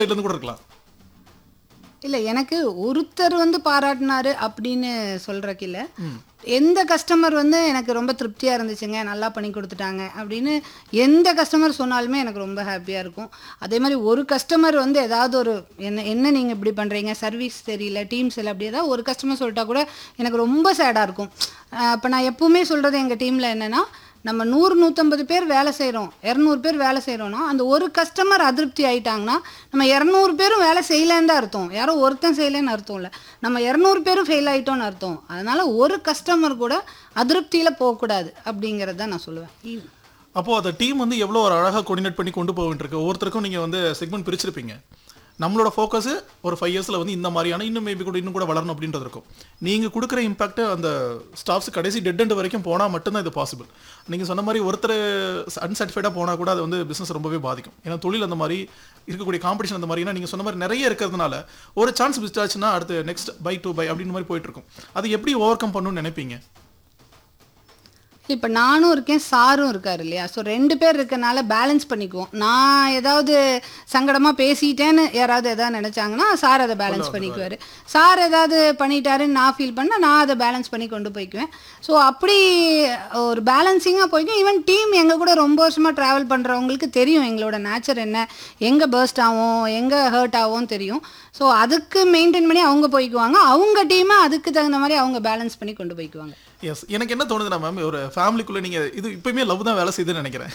இருந்து கூட இருக்கலாம் இல்லை எனக்கு ஒருத்தர் வந்து பாராட்டினாரு அப்படின்னு சொல்றதுக்கு இல்ல எந்த கஸ்டமர் வந்து எனக்கு ரொம்ப திருப்தியாக இருந்துச்சுங்க நல்லா பண்ணி கொடுத்துட்டாங்க அப்படின்னு எந்த கஸ்டமர் சொன்னாலுமே எனக்கு ரொம்ப ஹாப்பியாக இருக்கும் அதே மாதிரி ஒரு கஸ்டமர் வந்து ஏதாவது ஒரு என்ன என்ன நீங்கள் இப்படி பண்ணுறீங்க சர்வீஸ் தெரியல டீம்ஸ் இல்லை அப்படி ஏதாவது ஒரு கஸ்டமர் சொல்லிட்டா கூட எனக்கு ரொம்ப சேடாக இருக்கும் அப்போ நான் எப்பவுமே சொல்கிறது எங்கள் டீமில் என்னென்னா நம்ம நூறு நூற்றம்பது பேர் வேலை செய்கிறோம் இரநூறு பேர் வேலை செய்கிறோன்னா அந்த ஒரு கஸ்டமர் அதிருப்தி ஆயிட்டாங்கன்னா நம்ம இரநூறு பேரும் வேலை செய்யலன்னு தான் அர்த்தம் யாரோ ஒருத்தன் செய்யலைன்னு அர்த்தம் இல்லை நம்ம இரநூறு பேரும் ஃபெயில் ஆயிட்டோம்னு அர்த்தம் அதனால ஒரு கஸ்டமர் கூட அதிருப்தியில் போகக்கூடாது அப்படிங்கிறது தான் நான் சொல்லுவேன் இ- அப்போ அந்த டீம் வந்து எவ்வளோ ஒரு அழகாக கோஆர்டினேட் பண்ணி கொண்டு போக வேண்டியிருக்கு ஒவ்வொருத்தருக்கும் நீங்கள் வந்து செக்மெண்ட் பிரிச்சிருப்பீங்க நம்மளோட ஃபோக்கஸ் ஒரு ஃபைவ் இயர்ஸில் வந்து இந்த மாதிரியான இன்னும் மேபி கூட இன்னும் கூட வளரணும் அப்படின்றது இருக்கும் நீங்கள் கொடுக்குற இம்பாக்ட் அந்த ஸ்டாஃப்ஸ் கடைசி டெட் எண்ட் வரைக்கும் போனால் மட்டும்தான் இது பாசிபிள் நீங்கள் சொன்ன மாதிரி ஒருத்தர் அன்சாட்டிஸ்ஃபைடாக போனால் கூட அது வந்து பிஸ்னஸ் ரொம்பவே பாதிக்கும் ஏன்னா தொழில் அந்த மாதிரி இருக்கக்கூடிய காம்படிஷன் அந்த மாதிரினா நீங்கள் சொன்ன மாதிரி நிறைய இருக்கிறதுனால ஒரு சான்ஸ் மிஸ் ஆச்சுன்னா அடுத்து நெக்ஸ்ட் பை டு பை அப்படின்னு மாதிரி போயிட்டு இருக்கும் அது எப்படி ஓவர் கம் பண்ணணும்னு நினைப்பீங்க இப்போ நானும் இருக்கேன் சாரும் இருக்கார் இல்லையா ஸோ ரெண்டு பேர் இருக்கனால பேலன்ஸ் பண்ணிக்குவோம் நான் ஏதாவது சங்கடமாக பேசிட்டேன்னு யாராவது எதாவது நினச்சாங்கன்னா சார் அதை பேலன்ஸ் பண்ணிக்குவார் சார் ஏதாவது பண்ணிட்டாருன்னு நான் ஃபீல் பண்ண நான் அதை பேலன்ஸ் பண்ணி கொண்டு போய்க்குவேன் ஸோ அப்படி ஒரு பேலன்சிங்காக போய்க்கும் ஈவன் டீம் எங்கள் கூட ரொம்ப வருஷமாக ட்ராவல் பண்ணுறவங்களுக்கு தெரியும் எங்களோட நேச்சர் என்ன எங்கே பர்ஸ்ட் ஆகும் எங்கே ஹர்ட் ஆகும் தெரியும் ஸோ அதுக்கு மெயின்டைன் பண்ணி அவங்க போய்க்குவாங்க அவங்க டீமை அதுக்கு தகுந்த மாதிரி அவங்க பேலன்ஸ் பண்ணி கொண்டு போய்க்குவாங்க எஸ் எனக்கு என்ன தோணுதுன்னா மேம் ஒரு ஃபேமிலிக்குள்ளே நீங்கள் இது இப்பயுமே லவ் தான் வேலை செய்யுதுன்னு நினைக்கிறேன்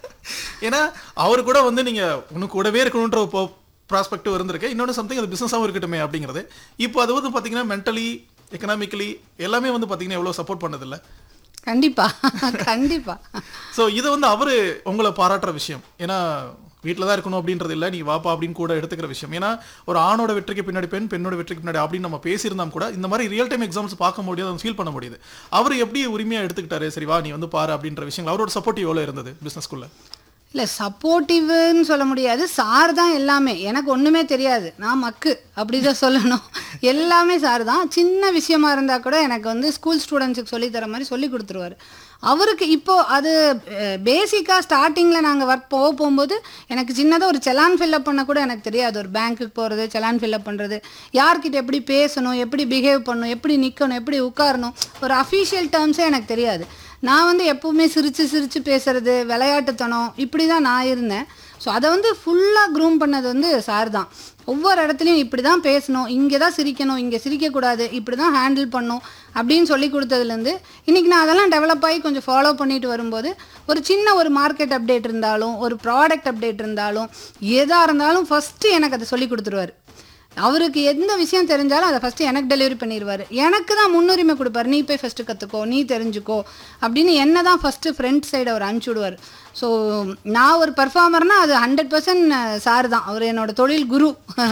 ஏன்னா அவர் கூட வந்து நீங்கள் உனக்கு கூடவே இருக்கணுன்ற இப்போ ப்ராஸ்பெக்டிவ் இருந்திருக்கு இன்னொன்று சம்திங் அது பிஸ்னஸாகவும் இருக்கட்டுமே அப்படிங்கிறது இப்போ அது வந்து பார்த்தீங்கன்னா மென்டலி எக்கனாமிக்கலி எல்லாமே வந்து பார்த்தீங்கன்னா எவ்வளோ சப்போர்ட் பண்ணதில்ல கண்டிப்பா கண்டிப்பா ஸோ இது வந்து அவர் உங்களை பாராட்டுற விஷயம் ஏன்னா வீட்டில் தான் இருக்கணும் அப்படின்றது இல்லை நீ வாப்பா அப்படின்னு கூட எடுத்துக்கிற விஷயம் ஏன்னா ஒரு ஆணோட வெற்றிக்கு பின்னாடி பெண் பெண்ணோட வெற்றிக்கு பின்னாடி அப்படின்னு நம்ம பேசியிருந்தோம் கூட இந்த மாதிரி ரியல் டைம் எக்ஸாம்ஸ் பார்க்க முடியாது அதை ஃபீல் பண்ண முடியுது அவர் எப்படி உரிமையாக எடுத்துக்கிட்டாரு சரி வா நீ வந்து பாரு அப்படின்ற விஷயங்கள் அவரோட சப்போர்ட்டிவ் எவ்வளோ இருந்தது பிஸ்னஸ்க்குள்ள இல்ல சப்போர்ட்டிவ்னு சொல்ல முடியாது சார் தான் எல்லாமே எனக்கு ஒண்ணுமே தெரியாது நான் மக்கு அப்படிதான் சொல்லணும் எல்லாமே சார் தான் சின்ன விஷயமா இருந்தா கூட எனக்கு வந்து ஸ்கூல் ஸ்டூடெண்ட்ஸுக்கு சொல்லி தர மாதிரி சொல்லி கொடுத்துருவாரு அவருக்கு இப்போ அது பேசிக்காக ஸ்டார்டிங்கில் நாங்கள் ஒர்க் போக போகும்போது எனக்கு சின்னதாக ஒரு செலான் ஃபில்அப் பண்ண கூட எனக்கு தெரியாது ஒரு பேங்க்குக்கு போகிறது செலான் ஃபில்அப் பண்ணுறது யார்கிட்ட எப்படி பேசணும் எப்படி பிஹேவ் பண்ணணும் எப்படி நிற்கணும் எப்படி உட்காரணும் ஒரு அஃபீஷியல் டேர்ம்ஸே எனக்கு தெரியாது நான் வந்து எப்பவுமே சிரித்து சிரித்து பேசுறது விளையாட்டுத்தனம் இப்படி தான் நான் இருந்தேன் ஸோ அதை வந்து ஃபுல்லாக க்ரூம் பண்ணது வந்து சார் தான் ஒவ்வொரு இடத்துலையும் இப்படி தான் பேசணும் இங்கே தான் சிரிக்கணும் இங்கே சிரிக்கக்கூடாது இப்படி தான் ஹேண்டில் பண்ணணும் அப்படின்னு சொல்லி கொடுத்ததுலேருந்து இன்றைக்கி நான் அதெல்லாம் டெவலப் ஆகி கொஞ்சம் ஃபாலோ பண்ணிட்டு வரும்போது ஒரு சின்ன ஒரு மார்க்கெட் அப்டேட் இருந்தாலும் ஒரு ப்ராடக்ட் அப்டேட் இருந்தாலும் எதாக இருந்தாலும் ஃபஸ்ட்டு எனக்கு அதை சொல்லி கொடுத்துருவாரு அவருக்கு எந்த விஷயம் தெரிஞ்சாலும் அதை ஃபஸ்ட்டு எனக்கு டெலிவரி பண்ணிடுவார் எனக்கு தான் முன்னுரிமை கொடுப்பாரு நீ போய் ஃபஸ்ட்டு கற்றுக்கோ நீ தெரிஞ்சுக்கோ அப்படின்னு என்ன தான் ஃபஸ்ட்டு ஃப்ரண்ட் சைடு அவர் அனுப்பிச்சி விடுவார் ஸோ நான் ஒரு பர்ஃபார்மர்னால் அது ஹண்ட்ரட் பர்சன்ட் சார் தான் அவர் என்னோட தொழில் குரு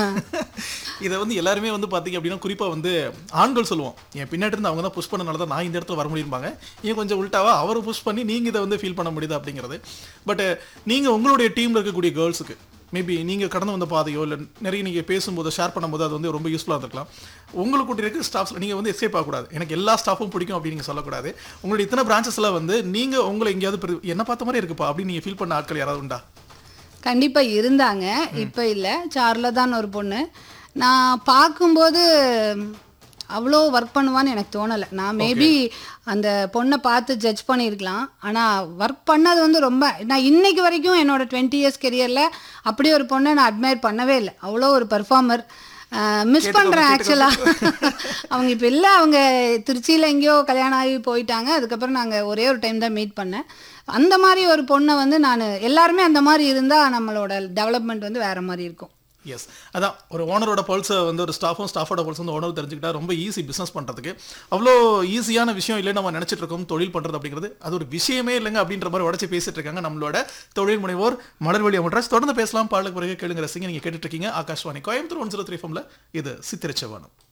இதை வந்து எல்லாருமே வந்து பார்த்தீங்க அப்படின்னா குறிப்பாக வந்து ஆண்கள் சொல்லுவோம் என் பின்னாடி இருந்து அவங்க தான் புஷ் பண்ணனால தான் நான் இந்த இடத்துல வர முடியும்பாங்க ஏன் கொஞ்சம் உள்டாவா அவர் புஷ் பண்ணி நீங்கள் இதை வந்து ஃபீல் பண்ண முடியுது அப்படிங்கிறது பட் நீங்கள் உங்களுடைய டீமில் இருக்கக்கூடிய கேர்ள்ஸுக்கு மேபி நீங்கள் கடந்து வந்த பாதையோ இல்லை நிறைய நீங்கள் பேசும்போது ஷேர் பண்ணும்போது அது வந்து ரொம்ப யூஸ்ஃபுல்லாக இருந்திருக்கலாம் உங்களுக்கு கூட்டி இருக்க ஸ்டாஃப்ஸ் நீங்கள் வந்து எஸ்கேப் ஆகக்கூடாது எனக்கு எல்லா ஸ்டாஃபும் பிடிக்கும் அப்படின்னு நீங்கள் சொல்லக்கூடாது உங்களுடைய இத்தனை பிரான்ச்சஸில் வந்து நீங்கள் உங்களை எங்கேயாவது பெரு- என்ன பார்த்த மாதிரி இருக்குப்பா அப்படின்னு நீங்கள் ஃபீல் பண்ண ஆட்கள் யாராவது உண்டா கண்டிப்பாக இருந்தாங்க இப்போ இல்லை சார்ல தான் ஒரு பொண்ணு நான் பார்க்கும்போது அவ்வளோ ஒர்க் பண்ணுவான்னு எனக்கு தோணலை நான் மேபி அந்த பொண்ணை பார்த்து ஜட்ஜ் பண்ணியிருக்கலாம் ஆனால் ஒர்க் பண்ணது வந்து ரொம்ப நான் இன்னைக்கு வரைக்கும் என்னோட டுவெண்ட்டி இயர்ஸ் கெரியரில் அப்படி ஒரு பொண்ணை நான் அட்மையர் பண்ணவே இல்லை அவ்வளோ ஒரு பர்ஃபார்மர் மிஸ் பண்ணுறேன் ஆக்சுவலாக அவங்க இப்போ இல்லை அவங்க திருச்சியில் எங்கேயோ கல்யாணம் ஆகி போயிட்டாங்க அதுக்கப்புறம் நாங்கள் ஒரே ஒரு டைம் தான் மீட் பண்ணேன் அந்த மாதிரி ஒரு பொண்ணை வந்து நான் எல்லாருமே அந்த மாதிரி இருந்தால் நம்மளோட டெவலப்மெண்ட் வந்து வேற மாதிரி இருக்கும் எஸ் அதான் ஒரு ஓனரோட பல்ஸை வந்து ஒரு ஸ்டாஃபும் ஸ்டாஃபோட பல்ஸ் வந்து ஓனர் தெரிஞ்சுக்கிட்டா ரொம்ப ஈஸி பிஸ்னஸ் பண்ணுறதுக்கு அவ்வளோ ஈஸியான விஷயம் இல்லை நம்ம நினச்சிட்டு இருக்கோம் தொழில் பண்ணுறது அப்படிங்கிறது அது ஒரு விஷயமே இல்லைங்க அப்படின்ற மாதிரி உடச்சி பேசிட்டு இருக்காங்க நம்மளோட தொழில் முனைவோர் மலர்வழி அமர்ராஜ் தொடர்ந்து பேசலாம் பாடலுக்கு பிறகு கேளுங்க ரசிங்க நீங்கள் கேட்டுட்டு இருக்கீங்க Akashvani Coimbatore one zero three இது சித்திரச்சவானம்